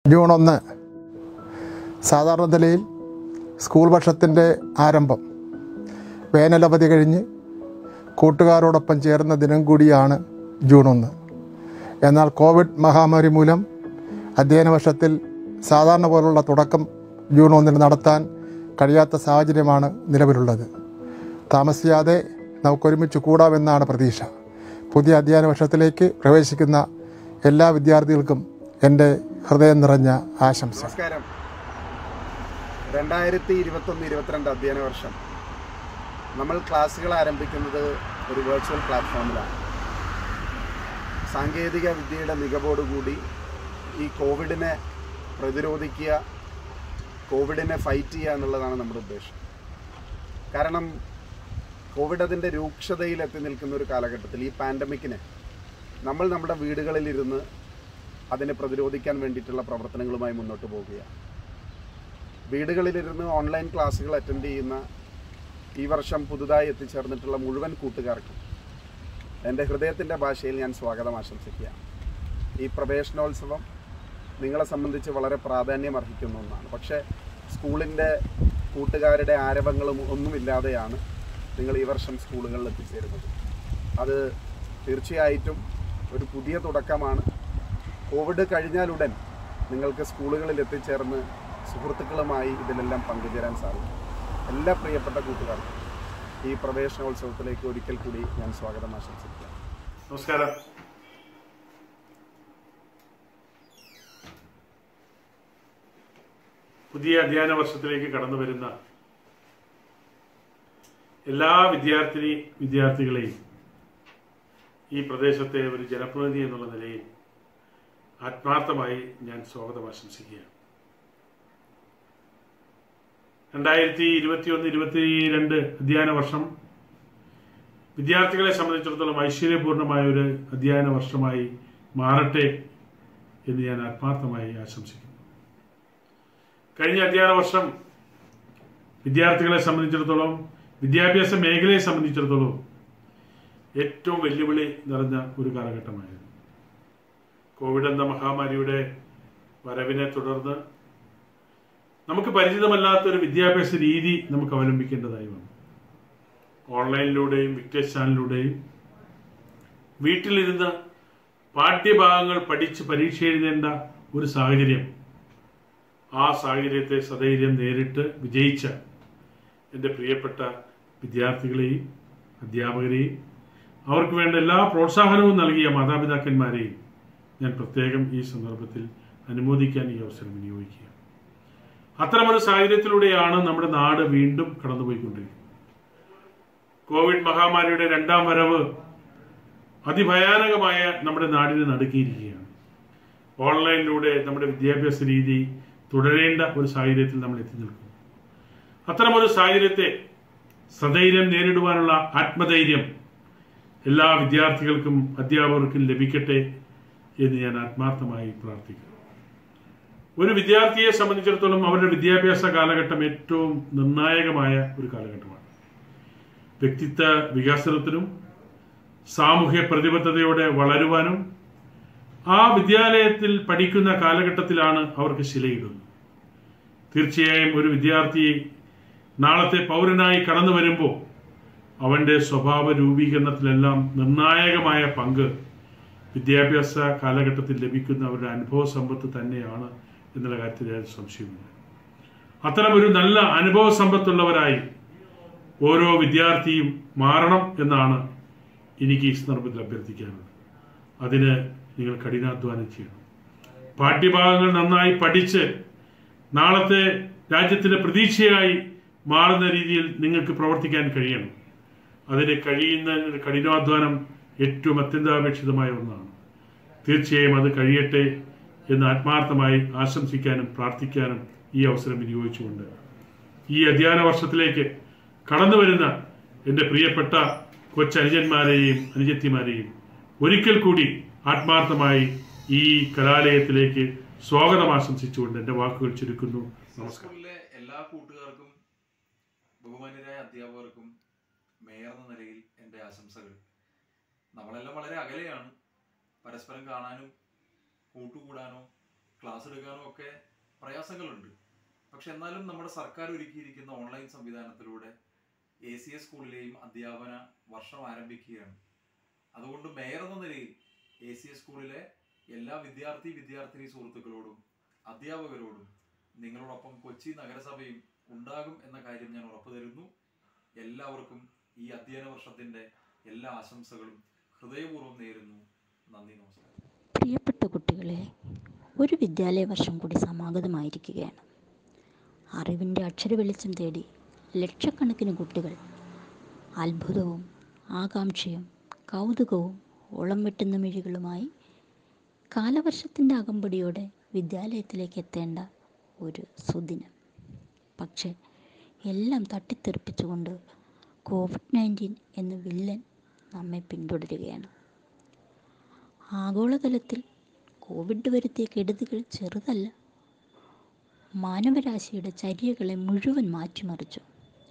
June ഒന്ന് സാധാരണ നിലയിൽ സ്കൂൾ വർഷത്തിൻ്റെ ആരംഭം വേനലവധി കഴിഞ്ഞ് കൂട്ടുകാരോടൊപ്പം ചേർന്ന ദിനം കൂടിയാണ് ജൂൺ ഒന്ന് എന്നാൽ കോവിഡ് മഹാമാരി മൂലം അധ്യയന വർഷത്തിൽ സാധാരണ പോലുള്ള തുടക്കം ജൂൺ ഒന്നിന് നടത്താൻ കഴിയാത്ത സാഹചര്യമാണ് നിലവിലുള്ളത് താമസിയാതെ നമുക്കൊരുമിച്ച് കൂടാമെന്നാണ് പ്രതീക്ഷ പുതിയ അധ്യയന വർഷത്തിലേക്ക് പ്രവേശിക്കുന്ന എല്ലാ വിദ്യാർത്ഥികൾക്കും എൻ്റെ ഹൃദയം നിറഞ്ഞ ആശംസ നമസ്കാരം രണ്ടായിരത്തി ഇരുപത്തൊന്ന് ഇരുപത്തിരണ്ട് അധ്യയന വർഷം നമ്മൾ ക്ലാസ്സുകൾ ആരംഭിക്കുന്നത് ഒരു വെർച്വൽ പ്ലാറ്റ്ഫോമിലാണ് സാങ്കേതിക വിദ്യയുടെ മികവോടുകൂടി ഈ കോവിഡിനെ പ്രതിരോധിക്കുക കോവിഡിനെ ഫൈറ്റ് ചെയ്യുക എന്നുള്ളതാണ് നമ്മുടെ ഉദ്ദേശം കാരണം കോവിഡ് അതിൻ്റെ രൂക്ഷതയിൽ എത്തി നിൽക്കുന്ന ഒരു കാലഘട്ടത്തിൽ ഈ പാൻഡമിക്കിനെ നമ്മൾ നമ്മുടെ വീടുകളിലിരുന്ന് അതിനെ പ്രതിരോധിക്കാൻ വേണ്ടിയിട്ടുള്ള പ്രവർത്തനങ്ങളുമായി മുന്നോട്ട് പോവുകയാണ് വീടുകളിലിരുന്ന് ഓൺലൈൻ ക്ലാസ്സുകൾ അറ്റൻഡ് ചെയ്യുന്ന ഈ വർഷം പുതുതായി എത്തിച്ചേർന്നിട്ടുള്ള മുഴുവൻ കൂട്ടുകാർക്കും എൻ്റെ ഹൃദയത്തിൻ്റെ ഭാഷയിൽ ഞാൻ സ്വാഗതം ആശംസിക്കുകയാണ് ഈ പ്രവേശനോത്സവം നിങ്ങളെ സംബന്ധിച്ച് വളരെ പ്രാധാന്യം അർഹിക്കുന്ന ഒന്നാണ് പക്ഷേ സ്കൂളിൻ്റെ കൂട്ടുകാരുടെ ആരവങ്ങളും ഒന്നുമില്ലാതെയാണ് നിങ്ങൾ ഈ വർഷം സ്കൂളുകളിൽ എത്തിച്ചേരുന്നത് അത് തീർച്ചയായിട്ടും ഒരു പുതിയ തുടക്കമാണ് കോവിഡ് കഴിഞ്ഞാലുടൻ നിങ്ങൾക്ക് സ്കൂളുകളിൽ എത്തിച്ചേർന്ന് സുഹൃത്തുക്കളുമായി ഇതിലെല്ലാം പങ്കുചേരാൻ സാധിക്കും എല്ലാ പ്രിയപ്പെട്ട കൂട്ടുകാർക്കും ഈ പ്രവേശനോത്സവത്തിലേക്ക് ഒരിക്കൽ കൂടി ഞാൻ സ്വാഗതം ആശംസിക്കുക നമസ്കാരം പുതിയ അധ്യയന വർഷത്തിലേക്ക് കടന്നു വരുന്ന എല്ലാ വിദ്യാർത്ഥിനി വിദ്യാർത്ഥികളെയും ഈ പ്രദേശത്തെ ഒരു ജനപ്രതിനിധി എന്നുള്ള നിലയിൽ ആത്മാർത്ഥമായി ഞാൻ സ്വാഗതം ആശംസിക്കുകയാണ് രണ്ടായിരത്തി ഇരുപത്തിയൊന്ന് ഇരുപത്തിരണ്ട് അധ്യയന വർഷം വിദ്യാർത്ഥികളെ സംബന്ധിച്ചിടത്തോളം ഐശ്വര്യപൂർണമായ ഒരു അധ്യയന വർഷമായി മാറട്ടെ എന്ന് ഞാൻ ആത്മാർത്ഥമായി ആശംസിക്കുന്നു കഴിഞ്ഞ അധ്യയന വർഷം വിദ്യാർത്ഥികളെ സംബന്ധിച്ചിടത്തോളം വിദ്യാഭ്യാസ മേഖലയെ സംബന്ധിച്ചിടത്തോളം ഏറ്റവും വെല്ലുവിളി നിറഞ്ഞ ഒരു കാലഘട്ടമായിരുന്നു കോവിഡ് എന്ന മഹാമാരിയുടെ വരവിനെ തുടർന്ന് നമുക്ക് പരിചിതമല്ലാത്ത ഒരു വിദ്യാഭ്യാസ രീതി നമുക്ക് അവലംബിക്കേണ്ടതായി വന്നു ഓൺലൈനിലൂടെയും വിക്ടേഴ്സ് ചാനലിലൂടെയും വീട്ടിലിരുന്ന് പാഠ്യഭാഗങ്ങൾ പഠിച്ച് പരീക്ഷ എഴുതേണ്ട ഒരു സാഹചര്യം ആ സാഹചര്യത്തെ സധൈര്യം നേരിട്ട് വിജയിച്ച എൻ്റെ പ്രിയപ്പെട്ട വിദ്യാർത്ഥികളെയും അധ്യാപകരെയും അവർക്ക് വേണ്ട എല്ലാ പ്രോത്സാഹനവും നൽകിയ മാതാപിതാക്കന്മാരെയും ഞാൻ പ്രത്യേകം ഈ സന്ദർഭത്തിൽ അനുമോദിക്കാൻ ഈ അവസരം വിനിയോഗിക്കുക അത്തരമൊരു സാഹചര്യത്തിലൂടെയാണ് നമ്മുടെ നാട് വീണ്ടും കടന്നുപോയിക്കൊണ്ടിരിക്കുന്നത് കോവിഡ് മഹാമാരിയുടെ രണ്ടാം വരവ് അതിഭയാനകമായ നമ്മുടെ നാടിനെ നടുക്കിയിരിക്കുകയാണ് ഓൺലൈനിലൂടെ നമ്മുടെ വിദ്യാഭ്യാസ രീതി തുടരേണ്ട ഒരു സാഹചര്യത്തിൽ നമ്മൾ എത്തി നിൽക്കുന്നു അത്തരമൊരു സാഹചര്യത്തെ സധൈര്യം നേരിടുവാനുള്ള ആത്മധൈര്യം എല്ലാ വിദ്യാർത്ഥികൾക്കും അധ്യാപകർക്കും ലഭിക്കട്ടെ എന്ന് ഞാൻ ആത്മാർത്ഥമായി പ്രാർത്ഥിക്കുന്നു ഒരു വിദ്യാർത്ഥിയെ സംബന്ധിച്ചിടത്തോളം അവരുടെ വിദ്യാഭ്യാസ കാലഘട്ടം ഏറ്റവും നിർണായകമായ ഒരു കാലഘട്ടമാണ് വ്യക്തിത്വ വികസനത്തിനും സാമൂഹ്യ പ്രതിബദ്ധതയോടെ വളരുവാനും ആ വിദ്യാലയത്തിൽ പഠിക്കുന്ന കാലഘട്ടത്തിലാണ് അവർക്ക് ശിലയിടുന്നത് തീർച്ചയായും ഒരു വിദ്യാർത്ഥി നാളത്തെ പൗരനായി കടന്നു വരുമ്പോൾ അവന്റെ സ്വഭാവ രൂപീകരണത്തിലെല്ലാം നിർണായകമായ പങ്ക് വിദ്യാഭ്യാസ കാലഘട്ടത്തിൽ ലഭിക്കുന്ന അവരുടെ അനുഭവ സമ്പത്ത് തന്നെയാണ് എന്നുള്ള കാര്യത്തിൽ യാതൊരു സംശയമില്ല അത്തരം ഒരു നല്ല അനുഭവ സമ്പത്തുള്ളവരായി ഓരോ വിദ്യാർത്ഥിയും മാറണം എന്നാണ് എനിക്ക് ഈ സന്ദർഭത്തിൽ അഭ്യർത്ഥിക്കാനുള്ളത് അതിന് നിങ്ങൾ കഠിനാധ്വാനം ചെയ്യണം പാഠ്യഭാഗങ്ങൾ നന്നായി പഠിച്ച് നാളത്തെ രാജ്യത്തിന്റെ പ്രതീക്ഷയായി മാറുന്ന രീതിയിൽ നിങ്ങൾക്ക് പ്രവർത്തിക്കാൻ കഴിയണം അതിന് കഴിയുന്ന കഠിനാധ്വാനം ഏറ്റവും അത്യന്താപേക്ഷിതമായ ഒന്നാണ് തീർച്ചയായും അത് കഴിയട്ടെ എന്ന് ആത്മാർത്ഥമായി ആശംസിക്കാനും പ്രാർത്ഥിക്കാനും ഈ അവസരം വിനിയോഗിച്ചുകൊണ്ട് ഈ അധ്യയന വർഷത്തിലേക്ക് കടന്നു വരുന്ന എൻ്റെ പ്രിയപ്പെട്ട കൊച്ചനുജന്മാരെയും അനുജത്തിമാരെയും ഒരിക്കൽ കൂടി ആത്മാർത്ഥമായി ഈ കലാലയത്തിലേക്ക് സ്വാഗതം ആശംസിച്ചുകൊണ്ട് എൻ്റെ വാക്കുകൾ ചുരുക്കുന്നു നമസ്കാരം സ്കൂളിലെ എല്ലാ കൂട്ടുകാർക്കും ബഹുമാന്യരായ അധ്യാപകർക്കും മേയർ എന്ന നിലയിൽ എൻ്റെ ആശംസകൾ നമ്മളെല്ലാം വളരെ അകലെയാണ് പരസ്പരം കാണാനും കൂട്ടുകൂടാനോ ക്ലാസ് എടുക്കാനും ഒക്കെ പ്രയാസങ്ങളുണ്ട് പക്ഷെ എന്നാലും നമ്മുടെ സർക്കാർ ഒരുക്കിയിരിക്കുന്ന ഓൺലൈൻ സംവിധാനത്തിലൂടെ എ സി എസ് സ്കൂളിലെയും അധ്യാപന വർഷം ആരംഭിക്കുകയാണ് അതുകൊണ്ട് മേയർ എന്ന നിലയിൽ എ സി എസ് സ്കൂളിലെ എല്ലാ വിദ്യാർത്ഥി വിദ്യാർത്ഥിനി സുഹൃത്തുക്കളോടും അധ്യാപകരോടും നിങ്ങളോടൊപ്പം കൊച്ചി നഗരസഭയും ഉണ്ടാകും എന്ന കാര്യം ഞാൻ ഉറപ്പു തരുന്നു എല്ലാവർക്കും ഈ അധ്യയന വർഷത്തിന്റെ എല്ലാ ആശംസകളും ഹൃദയപൂർവ്വം നേരുന്നു നന്ദി നമസ്കാരം പ്രിയപ്പെട്ട കുട്ടികളെ ഒരു വിദ്യാലയ വർഷം കൂടി സമാഗതമായിരിക്കുകയാണ് അറിവിൻ്റെ അക്ഷര വെളിച്ചം തേടി ലക്ഷക്കണക്കിന് കുട്ടികൾ അത്ഭുതവും ആകാംക്ഷയും കൗതുകവും ഓളം വെട്ടുന്ന മിഴികളുമായി കാലവർഷത്തിൻ്റെ അകമ്പടിയോടെ വിദ്യാലയത്തിലേക്ക് എത്തേണ്ട ഒരു സുദിനം പക്ഷേ എല്ലാം തട്ടിത്തെറിപ്പിച്ചുകൊണ്ട് കോവിഡ് നയൻറ്റീൻ എന്ന വില്ലൻ നമ്മെ പിന്തുടരുകയാണ് ആഗോളതലത്തിൽ കോവിഡ് വരുത്തിയ കെടുതികൾ ചെറുതല്ല മാനവരാശിയുടെ ചര്യകളെ മുഴുവൻ മാറ്റിമറിച്ചു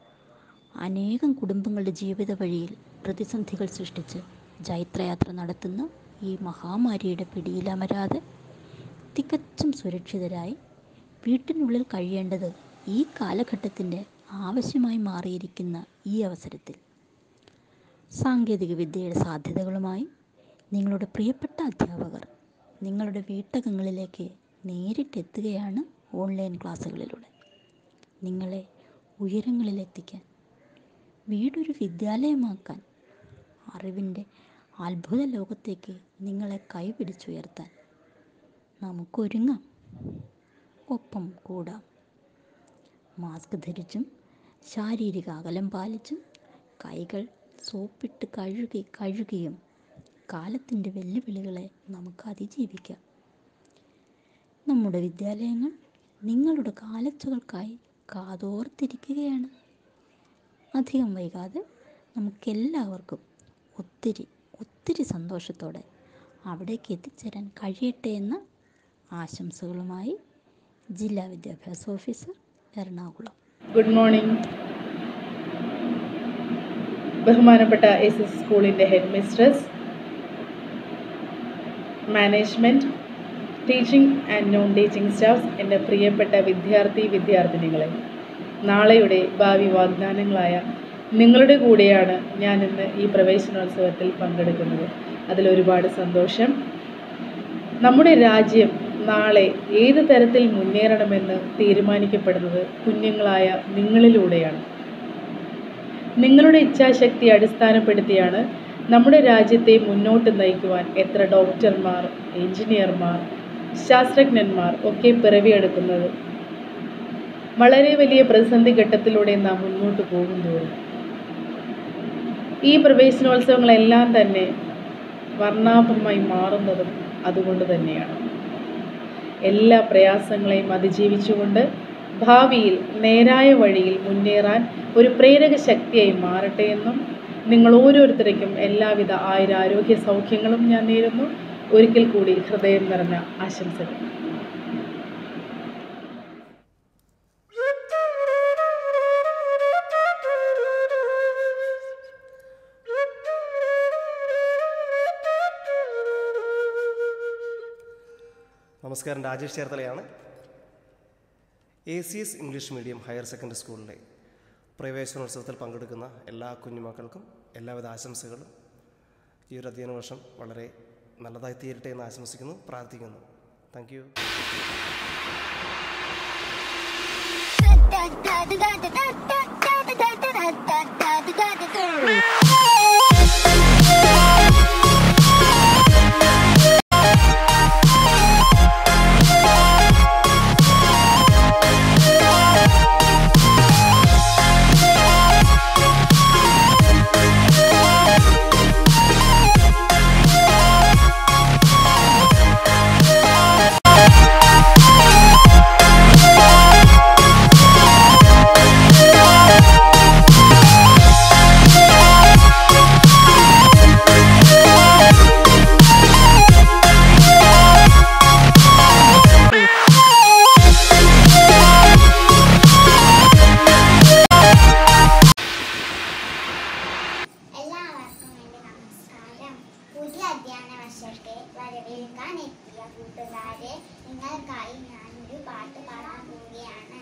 അനേകം കുടുംബങ്ങളുടെ ജീവിത വഴിയിൽ പ്രതിസന്ധികൾ സൃഷ്ടിച്ച് ജൈത്രയാത്ര നടത്തുന്ന ഈ മഹാമാരിയുടെ പിടിയിലമരാതെ തികച്ചും സുരക്ഷിതരായി വീട്ടിനുള്ളിൽ കഴിയേണ്ടത് ഈ കാലഘട്ടത്തിൻ്റെ ആവശ്യമായി മാറിയിരിക്കുന്ന ഈ അവസരത്തിൽ സാങ്കേതിക വിദ്യയുടെ സാധ്യതകളുമായി നിങ്ങളുടെ പ്രിയപ്പെട്ട അധ്യാപകർ നിങ്ങളുടെ വീട്ടകങ്ങളിലേക്ക് നേരിട്ടെത്തുകയാണ് ഓൺലൈൻ ക്ലാസ്സുകളിലൂടെ നിങ്ങളെ ഉയരങ്ങളിലെത്തിക്കാൻ വീടൊരു വിദ്യാലയമാക്കാൻ അറിവിൻ്റെ അത്ഭുത ലോകത്തേക്ക് നിങ്ങളെ കൈപിടിച്ചുയർത്താൻ നമുക്കൊരുങ്ങാം ഒപ്പം കൂടാം മാസ്ക് ധരിച്ചും ശാരീരിക അകലം പാലിച്ചും കൈകൾ സോപ്പിട്ട് കഴുകി കഴുകിയും കാലത്തിൻ്റെ വെല്ലുവിളികളെ നമുക്ക് അതിജീവിക്കാം നമ്മുടെ വിദ്യാലയങ്ങൾ നിങ്ങളുടെ കാലച്ചുകൾക്കായി കാതോർത്തിരിക്കുകയാണ് അധികം വൈകാതെ നമുക്കെല്ലാവർക്കും ഒത്തിരി ഒത്തിരി സന്തോഷത്തോടെ അവിടേക്ക് എത്തിച്ചേരാൻ കഴിയട്ടെ എന്ന ആശംസകളുമായി ജില്ലാ വിദ്യാഭ്യാസ ഓഫീസർ എറണാകുളം ഗുഡ് മോർണിംഗ് ബഹുമാനപ്പെട്ട എസ് എസ് സ്കൂളിൻ്റെ head mistress management teaching and non teaching staffs എൻ്റെ പ്രിയപ്പെട്ട വിദ്യാർത്ഥി വിദ്യാർത്ഥിനികളെ നാളെയുടെ ഭാവി വാഗ്ദാനങ്ങളായ നിങ്ങളുടെ കൂടെയാണ് ഞാൻ ഇന്ന് ഈ പ്രവേശനോത്സവത്തിൽ പങ്കെടുക്കുന്നത് അതിലൊരുപാട് സന്തോഷം നമ്മുടെ രാജ്യം നാളെ ഏത് തരത്തിൽ മുന്നേറണമെന്ന് തീരുമാനിക്കപ്പെടുന്നത് കുഞ്ഞുങ്ങളായ നിങ്ങളിലൂടെയാണ് നിങ്ങളുടെ ഇച്ഛാശക്തി അടിസ്ഥാനപ്പെടുത്തിയാണ് നമ്മുടെ രാജ്യത്തെ മുന്നോട്ട് നയിക്കുവാൻ എത്ര ഡോക്ടർമാർ എഞ്ചിനീയർമാർ ശാസ്ത്രജ്ഞന്മാർ ഒക്കെ പിറവിയെടുക്കുന്നത് വളരെ വലിയ പ്രതിസന്ധി ഘട്ടത്തിലൂടെ നാം മുന്നോട്ട് പോകുന്തോറും ഈ പ്രവേശനോത്സവങ്ങളെല്ലാം തന്നെ വർണ്ണാഭമായി മാറുന്നതും അതുകൊണ്ട് തന്നെയാണ് എല്ലാ പ്രയാസങ്ങളെയും അതിജീവിച്ചുകൊണ്ട് ഭാവിയിൽ നേരായ വഴിയിൽ മുന്നേറാൻ ഒരു പ്രേരക ശക്തിയായി മാറട്ടെ എന്നും നിങ്ങൾ ഓരോരുത്തർക്കും എല്ലാവിധ ആയുരാരോഗ്യ സൗഖ്യങ്ങളും ഞാൻ നേരുന്നു ഒരിക്കൽ കൂടി ഹൃദയം നിറഞ്ഞ ആശംസകൾ നമസ്കാരം രാജേഷ് ചേർത്തലയാണ് A C S English medium higher secondary സ്കൂളിലെ പ്രവേശനോത്സവത്തിൽ പങ്കെടുക്കുന്ന എല്ലാ കുഞ്ഞുമക്കൾക്കും എല്ലാവിധ ആശംസകളും ഈ ഒരു അധ്യയന വർഷം വളരെ നല്ലതായി തീരട്ടെ എന്ന് ആശംസിക്കുന്നു പ്രാർത്ഥിക്കുന്നു താങ്ക് യു Thank കേൾക്കാനെത്തിയ കൂട്ടുകാരെ നിങ്ങൾക്കായി ഞാനൊരു പാട്ട് പാടാൻ പോവുകയാണ്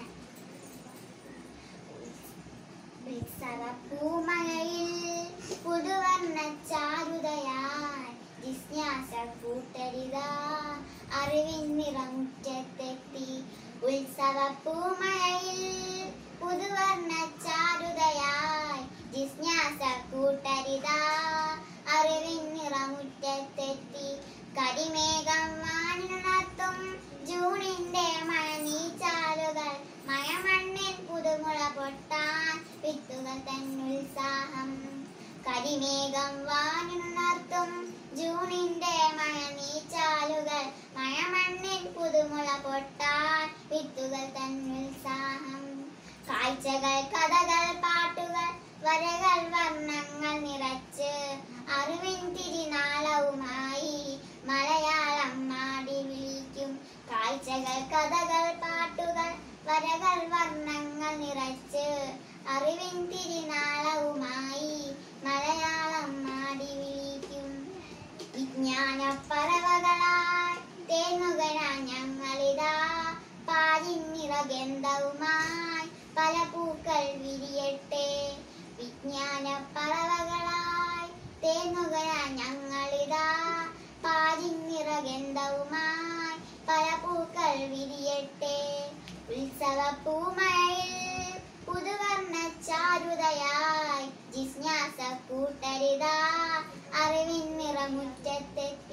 ഉത്സവപ്പൂമഴയിൽ പുതുവർണ്ണ ചാരുതയായി ജിജ്ഞാസ കൂട്ടരിതാ അറിവിൻ നിറമുറ്റത്തെത്തി ഉത്സവപ്പൂമഴയിൽ പുതുവർണ്ണ ചാരുതയായി ജിജ്ഞാസ കൂട്ടരിതാ അറിവിൻ നിറമുറ്റത്തെത്തി കരിമേഘം വാനിലുണർത്തും ജൂണിന്റെ മഴനീച്ചാലുകൾ മഴമണ്ണിൽ പുതുമുള പൊട്ടാൻ വിത്തുകൾ തന്നുത്സാഹം കരിമേഘം വാനിലുണർത്തും ജൂണിന്റെ മഴനീച്ചാലുകൾ മഴമണ്ണിൽ പുതുമുള പൊട്ടാൻ വിത്തുകൾ തന്നുത്സാഹം കാഴ്ചകൾ കഥകൾ പാട്ടുകൾ വരകൾ വർണ്ണങ്ങൾ നിറച്ച് അറിവിൻ തിരിനാളവുമായി മലയാളം നാടി വിളിക്കും കാഴ്ചകൾ കഥകൾ പാട്ടുകൾ വരകൾ വർണ്ണങ്ങൾ നിറച്ച് അറിവിൻ തിരിനാളവുമായി മലയാളം നാടി വിളിക്കും വിജ്ഞാന പറവകളായി തേങ്ങുകരാ ഞങ്ങളിതാ പാലിനിറഗന്ധവുമായി പല പൂക്കൾ വിരിയട്ടെ വിജ്ഞാന പറവകളായി തേങ്ങുകരാ ഞങ്ങളിതാ പാലിനിറഗന്ധവുമായി പല പൂക്കൾ വിരിയട്ടെ ഉത്സവ പൂമഴയിൽ പുതുവർണ്ണ ചാരുതയായി ജിജ്ഞാസ കൂട്ടരിതാ അറിവിൻ നിറമുറ്റത്തെത്തി